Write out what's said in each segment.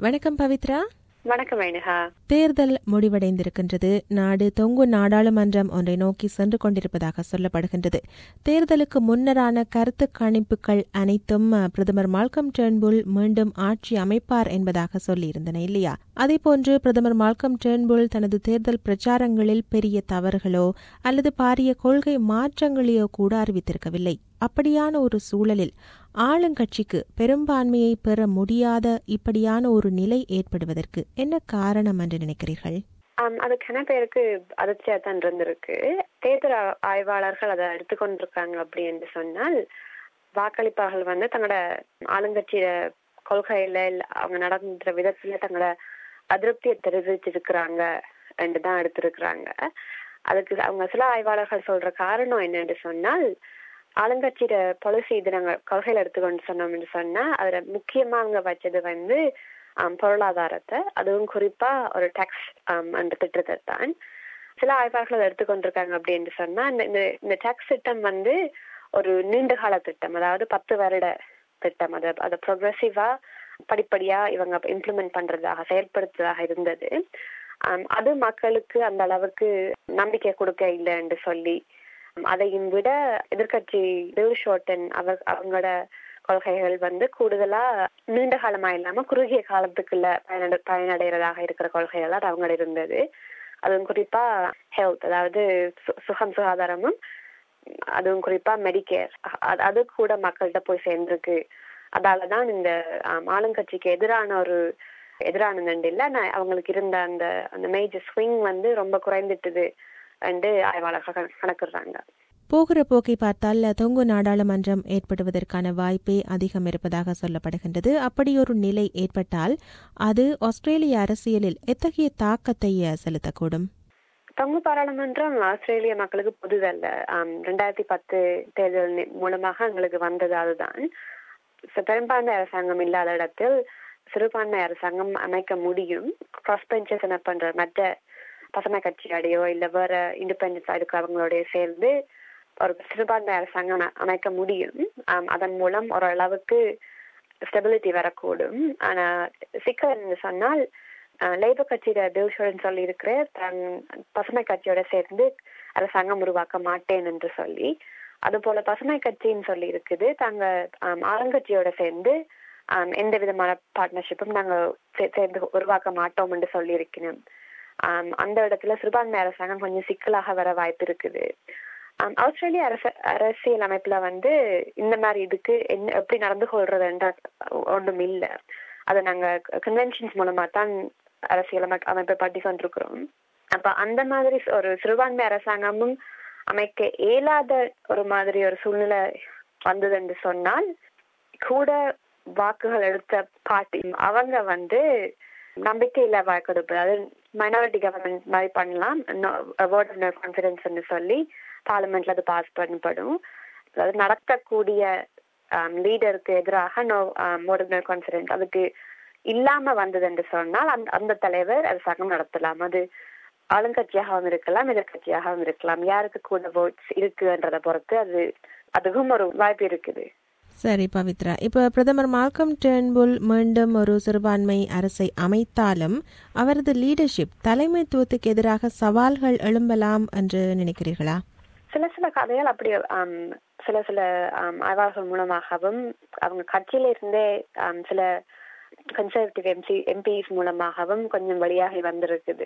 வணக்கம் பவித்ரா வணக்கம் வைனகா தேர்தல் முடிவடைந்திருக்கின்றது நாடு தொங்கு நாடாளுமன்றம் ஒன்றை நோக்கி சென்று கொண்டிருப்பதாக சொல்லப்படுகின்றது தேர்தலுக்கு முன்னரான கருத்து கணிப்புகள் அனைத்தும் அஹ், பிரதமர் மால்கம் டேர்ன்புல் மீண்டும் ஆட்சி அமைப்பார் என்பதாக சொல்லியிருந்தன இல்லையா அதேபோன்று பிரதமர் மால்கம் டேர்ன்புல் தனது தேர்தல் பிரச்சாரங்களில் பெரிய தவறுகளோ அல்லது பாரிய கொள்கை மாற்றங்களையோ கூட அறிவித்திருக்கவில்லை அப்படியான ஒரு சூழலில் ஆளுங்கட்சிக்கு பெரும்பான்மையை பெற முடியாத இப்படியான ஒரு நிலை ஏற்படுவதற்கு என்ன காரணம் என்று நினைக்கிறீர்கள் ஆம், அது கன பேருக்கு அதிர்ச்சியா தான் இருந்திருக்கு தேர்தல் ஆ- ஆய்வாளர்கள் அதை எடுத்துக்கொண்டிருக்காங்க அப்படி என்று சொன்னால் வாக்களிப்பாளர்கள் வந்து தங்களோட ஆளுங்கட்சிய கொள்கையில இல்ல அவங்க நடந்துற விதத்துல தங்களோட அதிருப்தியை தெரிவிச்சிருக்கிறாங்க என்று தான் எடுத்திருக்கிறாங்க அதுக்கு அவங்க சில ஆய்வாளர்கள் சொல்ற காரணம் என்னன்னு சொன்னால் ஆளுங்கட்சியோட பாலிசி இது நாங்க கொள்கையில எடுத்துக்கொண்டு சொன்னோம்னு சொன்னா அதுல முக்கியமா அவங்க வச்சது வந்து ஆம், பொருளாதாரத்தை அதுவும் குறிப்பா ஒரு டாக்ஸ் அந்த திட்டத்தை தான் சில ஆய்வாளர்கள் அதை எடுத்துக்கொண்டிருக்காங்க அப்படின்னு சொன்னா இந்த- இந்த இந்த டாக்ஸ் திட்டம் வந்து ஒரு நீண்ட கால திட்டம் அதாவது பத்து வருட திட்டம் அதை அதை ப்ரொக்ரெசிவா படிப்படியா இவங்க இம்ப்ளிமெண்ட் பண்றதாக செயல்படுத்துவதாக இருந்தது ஆம், அது மக்களுக்கு அந்த அளவுக்கு நம்பிக்கை கொடுக்க இல்லை என்று சொல்லி ஆம், அதையும் விட எதிர்க்கட்சி பில் ஷோட்டன் அவர் அவங்களோட கொள்கைகள் வந்து கூடுதலா நீண்ட காலமா இல்லாம குறுகிய காலத்துக்குள்ள பயனடை பயனடைறதாக இருக்கிற கொள்கைகள் அது அவங்களோட இருந்தது அதுவும் குறிப்பா ஹெல்த் அதாவது சு- சுகம் சுகாதாரமும் அதுவும் குறிப்பா மெடிக்கேர் அது கூட மக்கள்கிட்ட போய் சேர்ந்திருக்கு அதாலதான் இந்த ஆம், ஆளுங்கட்சிக்கு எதிரான ஒரு எதிரான நண்டு இல்ல ஆனா அவங்களுக்கு இருந்த அந்த அந்த மேஜர் ஸ்விங் வந்து ரொம்ப குறைந்துட்டுது என்று ஆய்வாளர்கள் கண- கணக்கிடுறாங்க போகிற போக்கை பார்த்தால் தொங்கு நாடாளுமன்றம் ஏற்படுவதற்கான வாய்ப்பே அதிகம் இருப்பதாக சொல்லப்படுகின்றது அப்படியொரு நிலை ஏற்பட்டால் அது ஆஸ்திரேலிய அரசியலில் எத்தகைய தாக்கத்தை அஹ், செலுத்தக்கூடும் தொங்கு பாராளுமன்றம் ஆஸ்திரேலிய மக்களுக்கு புதுதல்ல ஆம், ரெண்டாயிரத்தி பத்து தேர்தல் நி- மூலமாக எங்களுக்கு வந்தது அதுதான் ச- பெரும்பான்மை அரசாங்கம் இல்லாத இடத்தில் சிறுபான்மை அரசாங்கம் அமைக்க முடியும் கிராஸ் பெஞ்சஸ் என்ன பண்ற மற்ற பசுமை கட்சியோடையோ இல்ல வேற இண்டிபெண்டன்ஸ் இருக்கிறவங்களோடய சேர்ந்து ஒரு சிறுபான்மை அரசாங்கம் அ- அமைக்க முடியும் ஆம், அதன் மூலம் ஓரளவுக்கு ஸ்டெபிலிட்டி வரக்கூடும் ஆனா சிக்கல் என்ன சொன்னால் லேபர் கட்சியோட பில்ஷோரன் சொல்லி இருக்கிற தன் பசுமை கட்சியோட சேர்ந்து அரசாங்கம் உருவாக்க மாட்டேன் என்று சொல்லி அது போல பசுமை கட்சின்னு சொல்லி இருக்குது தாங்க ஆம், ஆளுங்கட்சியோட சேர்ந்து ஆம், எந்த விதமான பார்ட்னர்ஷிப்பும் நாங்க சே- சேர்ந்து உருவாக்க மாட்டோம் என்று சொல்லி இருக்கிறோம் அந்த இடத்துல சிறுபான்மை அரசாங்கம் கொஞ்சம் சிக்கலாக வர வாய்ப்பு இருக்குது ஆம், ஆஸ்திரேலிய அரச அரசியல் அமைப்புல வந்து இந்த மாதிரி இதுக்கு என்ன எப்படி நடந்து கொள்றது என்ற ஒன்றும் இல்ல அதை நாங்க கன்வென்ஷன்ஸ் மூலமா தான் அரசியல் அமை- அமைப்பை பற்றி கொண்டிருக்கிறோம் அப்ப அந்த மாதிரி ஒரு சிறுபான்மை அரசாங்கமும் அமைக்க இயலாத ஒரு மாதிரி ஒரு சூழ்நிலை வந்தது என்று சொன்னால் கூட வாக்குகள் எடுத்த பார்ட்டி அவங்க வந்து நம்பிக்கையில வாக்கெடுப்பு அது மைனாரிட்டி கவர்மெண்ட் மாதிரி பண்ணலாம் வேர்ட் ஆஃப் கான்ஃபிடன்ஸ் சொல்லி பார்லிமெண்ட்ல அது பாஸ் பண்ணப்படும் அதாவது நடக்கக்கூடிய லீடருக்கு எதிராக நோ மோட் ஆஃப் கான்ஃபிடன்ஸ் அதுக்கு இல்லாம வந்தது என்று சொன்னால் அந்த அந்த தலைவர் அரசாங்கம் நடத்தலாம் அது ஆளுங்கட்சியாகவும் இருக்கலாம் எதிர்கட்சியாகவும் இருக்கலாம் யாருக்கு கூட votes இருக்குன்றத பொறுத்து அது அதுக்கும் ஒரு வாய்ப்பு இருக்குது சரி பவித்ரா இப்ப பிரதமர் மால்கம் டேர்ன்புல் மீண்டும் ஒரு சிறுபான்மை அரசை அமைத்தாலும் அவரது லீடர்ஷிப் தலைமைத்துவத்துக்கு எதிராக சவால்கள் எழும்பலாம் என்று நினைக்கிறீர்களா சில சில கதைகள் அப்படி ஆம், சில சில ஆம், ஆய்வாளர்கள் மூலமாகவும் அவங்க கட்சியில இருந்தே ஆம், சில கன்சர்வேட்டிவ் எம்பி எம்பிஸ் மூலமாகவும் கொஞ்சம் வெளியாகி வந்திருக்குது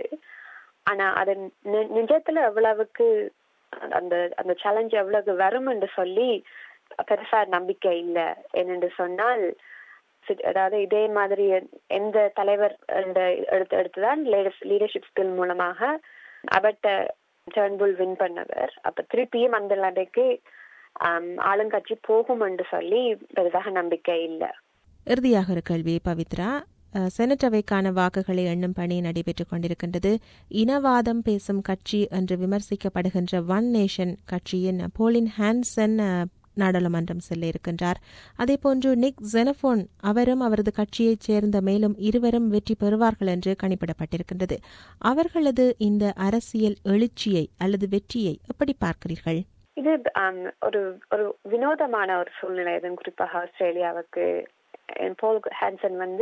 ஆனா அது நி- நிஜத்துல எவ்வளவுக்கு அந்த அந்த சேலஞ்ச் எவ்வளவு வரும் என்று சொல்லி பெருசா நம்பிக்கை இல்ல என்னென்று சொன்னால் சி- அதாவது இதே மாதிரி எந்த தலைவர் இந்த எடுத்து எடுத்துதான் லீடர்ஷிப் ஸ்கில் மூலமாக அவர்கிட்ட டேர்ன்புல் வின் பண்ணவர் அப்ப திருப்பியும் அந்த நிலைக்கு ஆம், ஆளுங்கட்சி போகும் என்று சொல்லி பெரிதாக நம்பிக்கை இல்லை இறுதியாக ஒரு கேள்வி பவித்ரா அஹ், செனட் அவைக்கான வாக்குகளை எண்ணும் பணி நடைபெற்றுக் கொண்டிருக்கின்றது இனவாதம் பேசும் கட்சி என்று விமர்சிக்கப்படுகின்ற ஒன் நேஷன் கட்சியின் போலின் ஹான்சன் அஹ், நாடாளுமன்றம் செல்ல இருக்கின்றார் அதேபோன்று நிக் ஜெனபோன் அவரும் அவரது கட்சியைச் சேர்ந்த மேலும் இருவரும் வெற்றி பெறுவார்கள் என்று கணிப்பிடப்பட்டிருக்கின்றது அவர்களது இந்த அரசியல் எழுச்சியை அல்லது வெற்றியை எப்படி பார்க்கிறீர்கள் இது ஆம், ஒரு ஒரு வினோதமான ஒரு சூழ்நிலை இதுன்னு குறிப்பாக ஆஸ்திரேலியாவுக்கு போல் ஹான்சன் வந்து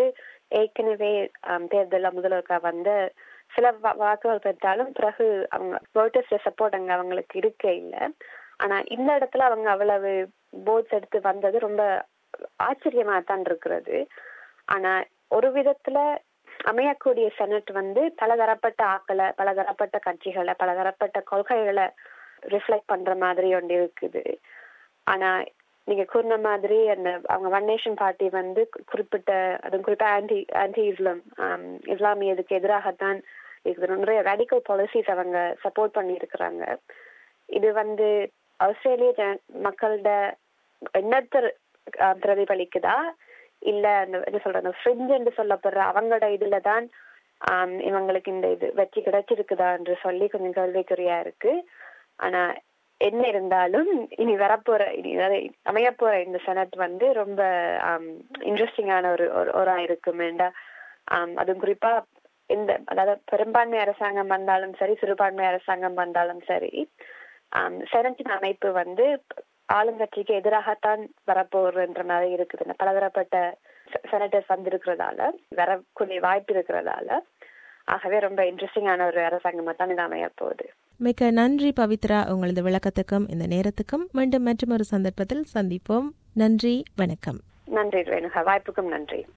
ஏற்கனவே தேர்தலில் முதல்வருக்கா வந்து சில வாக்குகள் பெற்றாலும் பிறகு அவங்க ஓட்டர்ஸ் சப்போர்ட் அங்க அவங்களுக்கு இருக்க இல்லை ஆனா இந்த இடத்துல அவங்க அவ்வளவு போட்ஸ் எடுத்து வந்தது ரொம்ப ஆச்சரியமா தான் இருக்கிறது ஆனா ஒரு விதத்துல அமையக்கூடிய செனட் வந்து பலதரப்பட்ட ஆக்களை பலதரப்பட்ட கட்சிகளை பலதரப்பட்ட கொள்கைகளை ரிஃப்ளெக்ட் பண்ற மாதிரி ஒன்று இருக்குது ஆனா நீங்க கூறின மாதிரி அந்த அவங்க ஒன் நேஷன் பார்ட்டி வந்து குறிப்பிட்ட அதுவும் குறிப்பா ஆன்டி ஆன்டி இஸ்லாம் இஸ்லாமியதுக்கு எதிராகத்தான் இருக்குது நிறைய ரேடிக்கல் பாலிசிஸ் அவங்க சப்போர்ட் பண்ணி இருக்கிறாங்க இது வந்து ஆஸ்திரேலிய மக்களோட எண்ணத்தை பிரதிபலிக்குதா இல்ல அந்த என்ன சொல்ற அந்த ஃப்ரிஞ்ச் என்று சொல்லப்படுற அவங்களோட இதுல தான் இவங்களுக்கு இந்த இது வெற்றி கிடைச்சிருக்குதா என்று சொல்லி கொஞ்சம் கேள்விக்குறியா இருக்கு ஆனா என்ன இருந்தாலும் இனி வரப்போற இனி அமையப்போற இந்த செனட் வந்து ரொம்ப இன்ட்ரெஸ்டிங்கான ஒரு ஒரு இருக்கும் வேண்டா அதுவும் குறிப்பா இந்த அதாவது பெரும்பான்மை அரசாங்கம் வந்தாலும் சரி சிறுபான்மை அரசாங்கம் வந்தாலும் சரி செனட்டின் அமைப்பு வந்து ஆளுங்கட்சிக்கு எதிராகத்தான் வரப்போறன்ற மாதிரி இருக்குது பலதரப்பட்ட செனட்டர்ஸ் வந்திருக்கிறதால வரக்கூடிய வாய்ப்பு இருக்கிறதால ஆகவே ரொம்ப இன்ட்ரெஸ்டிங்கான ஒரு அரசாங்கமா தான் இது அமைய போகுது மிக்க நன்றி பவித்ரா உங்களது விளக்கத்துக்கும் இந்த நேரத்துக்கும் மீண்டும் மற்றும் ஒரு சந்தர்ப்பத்தில் சந்திப்போம் நன்றி வணக்கம் நன்றி ரேணுகா வாய்ப்புக்கும் நன்றி